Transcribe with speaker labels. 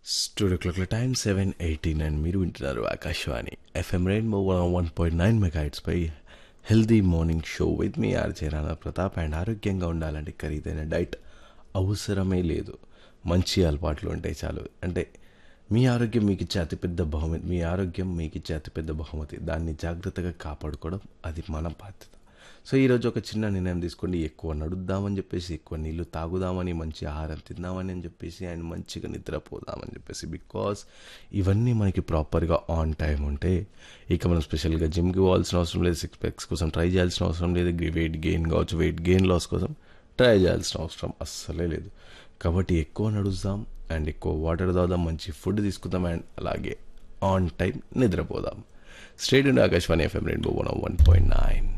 Speaker 1: studio క్లాక్ల time seven eighteen and మీరు వింటున్నారు Akashvani FM Rainbow one point nine మెగాయిట్స్పై హెల్దీ మార్నింగ్ షో విత్ మీ ఆర్జే రానా ప్రతాప్ అండ్ ఆరోగ్యంగా ఉండాలంటే ఖరీదైన డైట్ అవసరమే లేదు మంచి అలవాట్లు ఉంటాయి చాలు అంటే మీ ఆరోగ్యం మీకు ఇచ్చే అతిపెద్ద బహుమతి మీ ఆరోగ్యం మీకు ఇచ్చే అతిపెద్ద బహుమతి దాన్ని జాగ్రత్తగా కాపాడుకోవడం అది మన బాధ్యత సో ఈరోజు ఒక చిన్న నిర్ణయం తీసుకోండి ఎక్కువ నడుద్దామని చెప్పేసి ఎక్కువ నీళ్లు తాగుదామని మంచి ఆహారం తిందామని అని చెప్పేసి అండ్ మంచిగా నిద్రపోదామని చెప్పేసి బికాస్ ఇవన్నీ మనకి ప్రాపర్గా ఆన్ టైం ఉంటే ఇక మనం స్పెషల్గా జిమ్కి పోవాల్సిన అవసరం లేదు సిక్స్ ప్యాక్స్ కోసం ట్రై చేయాల్సిన అవసరం లేదు వెయిట్ గెయిన్ కావచ్చు వెయిట్ గెయిన్ లాస్ కోసం ట్రై చేయాల్సిన అవసరం అస్సలే లేదు కాబట్టి ఎక్కువ నడుస్తాం అండ్ ఎక్కువ వాటర్ తాగుదాం మంచి ఫుడ్ తీసుకుందాం అండ్ అలాగే ఆన్ టైం నిద్రపోదాం state Akashvani FM Rainbow one one point nine